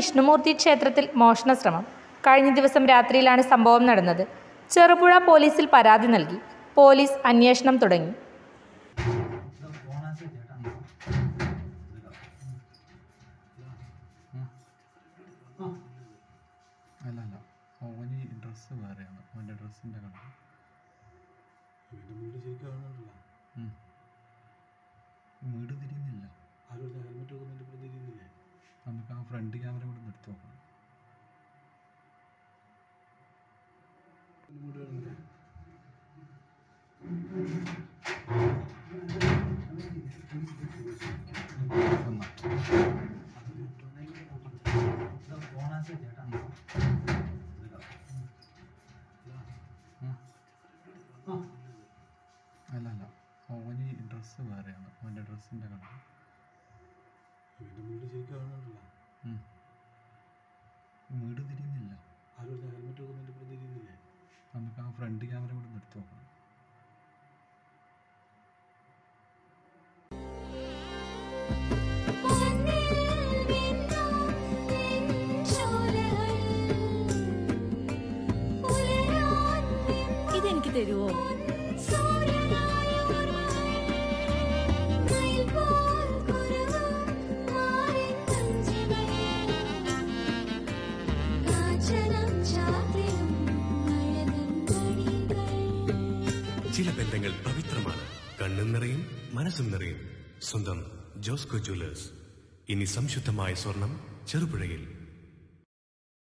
വിഷ്ണുമൂർത്തി ക്ഷേത്രത്തിൽ മോഷണ ശ്രമം കഴിഞ്ഞ ദിവസം രാത്രിയിലാണ് സംഭവം നടന്നത് ചെറുപുഴ പോലീസിൽ പരാതി നൽകി പോലീസ് അന്വേഷണം തുടങ്ങി അല്ല അല്ല അവന് ഡ്രസ്സ് വേറെയാണ് അവൻ്റെ ഡ്രസ്സിൻ്റെ കളർ ഇവന്റെ വീട് ശരിക്കും കാണുന്നുണ്ടല്ലോ വീട് തിരിയുന്നില്ല ആരും ഹെൽമെറ്റ് വെക്കുന്നതിന്റെ ഇവിടെ തിരിയുന്നില്ലേ നമുക്ക് ആ ഫ്രണ്ട് ക്യാമറ കൂടെ ഒന്ന് എടുത്ത് നോക്കണം വീട് കാണുന്നില്ലേ ഒന്നാ അല്ല അല്ല അവന് ഡ്രസ്സ് വേറെയാണ് അവൻ്റെ ഡ്രസ്സിൻ്റെ കളർ ഇവന്റെ വീട് ശരിക്കും കാണുന്നുണ്ടല്ലോ വീട് തിരിയുന്നില്ല ആരും ഹെൽമെറ്റ് വെക്കുന്നതിന്റെ ഇവിടെ തിരിയുന്നില്ലേ നമുക്ക് ആ ഫ്രണ്ട് ക്യാമറ കൂടെ ഒന്ന് എടുത്ത് നോക്കണം ഇതെനിക്ക് തരുവോ ചില ബന്ധങ്ങൾ പവിത്രമാണ് കണ്ണും നിറയും മനസ്സും നിറയും സ്വന്തം ജോസ്കോ ജ്വല്ലേഴ്സ് ഇനി സംശുദ്ധമായ സ്വർണം ചെറുപുഴയിൽ